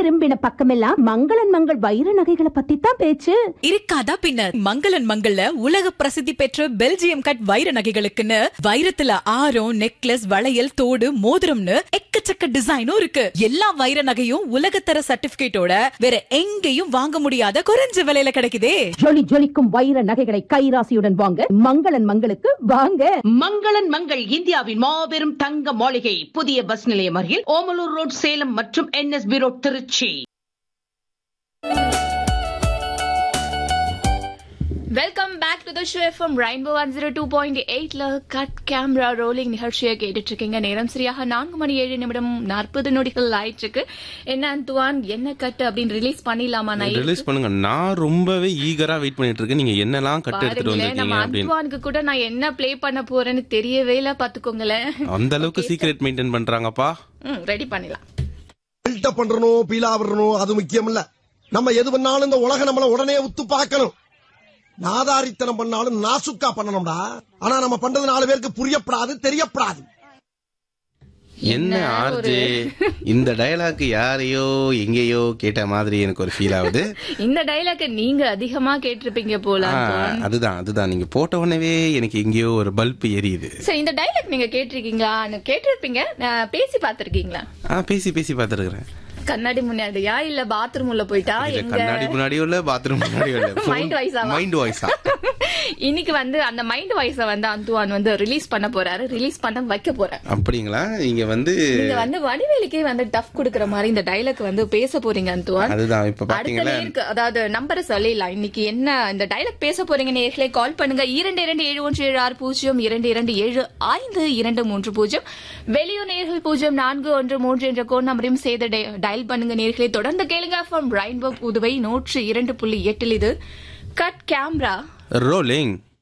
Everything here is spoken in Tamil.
திரும்பின பக்கமெல்லாம் மங்களன் மங்கள் வைர நகைகளை பத்தி தான் பேச்சு இருக்காதா பின்ன மங்களன் மங்கள்ல உலக பிரசித்தி பெற்ற பெல்ஜியம் கட் வைர நகைகளுக்குன்னு வைரத்துல ஆரம் நெக்லஸ் வளையல் தோடு மோதிரம்னு எக்கச்சக்க டிசைனும் இருக்கு எல்லா வைர நகையும் உலகத்தர சர்டிபிகேட்டோட வேற எங்கேயும் வாங்க முடியாத குறைஞ்ச விலையில கிடைக்குதே ஜொலி ஜொலிக்கும் வைர நகைகளை கைராசியுடன் வாங்க மங்களன் மங்களுக்கு வாங்க மங்களன் மங்கள் இந்தியாவின் மாபெரும் தங்க மாளிகை புதிய பஸ் நிலையம் அருகில் ஓமலூர் ரோட் சேலம் மற்றும் NSB road Tiruchi welcome back to the show FM rainbow one zero two point எயிட்ல கட் கேமரா ரோலிங் நிகழ்ச்சியை கேட்டுட்டு இருக்கீங்க நேரம் சரியாக நான்கு மணி ஏழு நிமிடம் நாற்பது நொடிகள் ஆயிட்டு இருக்கு என்ன அந்துவான் என்ன கட் அப்படின்னு ரிலீஸ் பண்ணிடலாமா நான் ரிலீஸ் பண்ணுங்க நான் ரொம்பவே ஈகரா வெயிட் பண்ணிட்டு இருக்கேன் நீங்க என்னெல்லாம் கட்டு எடுத்துட்டு பாருங்களேன் நம்ம வந்திருக்கீங்க அப்படின்னு அந்துவானுக்கு கூட நான் என்ன ப்ளே பண்ண போறேன்னு தெரியவே இல்ல பாத்துக்கோங்களேன் அந்த அளவுக்கு சீக்ரெட் மெயின்டைன் பண்றாங்கப்பா ரெடி பண்ணிடலாம் பில்டப் பண்றணும் பீலா விடணும் அது முக்கியம் இல்ல நம்ம எது பண்ணாலும் இந்த உலக நம்மள உடனே உத்து பார்க்கணும் நாதாரித்தனம் பண்ணாலும் நாசுக்கா பண்ணணும்டா ஆனா நம்ம பண்றது நாலு பேருக்கு புரியப்படாது தெரியப்படாது என்ன ஆர்ஜே இந்த டயலாக் யாரையோ எங்கேயோ கேட்ட மாதிரி எனக்கு ஒரு ஃபீல் ஆகுது இந்த டைலாக நீங்க அதிகமா கேட்டிருப்பீங்க போல ஆ, அந்துவான். அதுதான் அதுதான் நீங்க போட்ட உடனே எனக்கு எங்கேயோ ஒரு பல்ப் எரியுது சரி இந்த டைலாக் நீங்க கேட்டிருக்கீங்களா கேட்டிருப்பீங்க நான் பேசி பாத்திருக்கீங்களா ஆ பேசி பேசி பார்த்துருக்கிறேன் கண்ணாடி முன்னாடியா இல்ல பாத்ரூம் உள்ள போயிட்டா இல்ல எங்க கண்ணாடி முன்னாடியும் இல்ல பாத்ரூம் முன்னாடியும் இல்ல மைண்ட் வாய்ஸாவா மைண்ட் வாய்ஸா இன்னைக்கு வந்து அந்த மைண்ட் வாய்ஸ வந்து அந்துவான் வந்து ரிலீஸ் பண்ண போறாரு ரிலீஸ் பண்ண வைக்க போறாரு அப்படிங்களா நீங்க வந்து நீங்க வந்து வடிவேலுக்கே வந்து டஃப் குடுக்கற மாதிரி இந்த டைலாக் வந்து பேச போறீங்க அந்துவான் அதுதான் இப்ப அடுத்த பாத்தீங்களா நேருக்கு அதாவது நம்பரை சொல்லிடலாம் இன்னைக்கு என்ன இந்த டைலாக் பேச போறீங்க நேர்களே கால் பண்ணுங்க இரண்டு இரண்டு ஏழு ஒன்று ஏழு ஆறு பூஜ்ஜியம் இரண்டு இரண்டு ஏழு ஐந்து இரண்டு மூன்று பூஜ்ஜியம் வெளியூர் நேர்கள் பூஜ்ஜியம் நான்கு ஒன்று மூன்று என்ற கோட் நம்பரையும் சேர்த்து டயல் பண்ணுங்க நேர்களே தொடர்ந்து கேளுங்க ஃப்ரம் ரெயின்போ புதுவை நூற்று இரண்டு புள்ளி எட்டில் இது கட் கேமரா ரோலிங்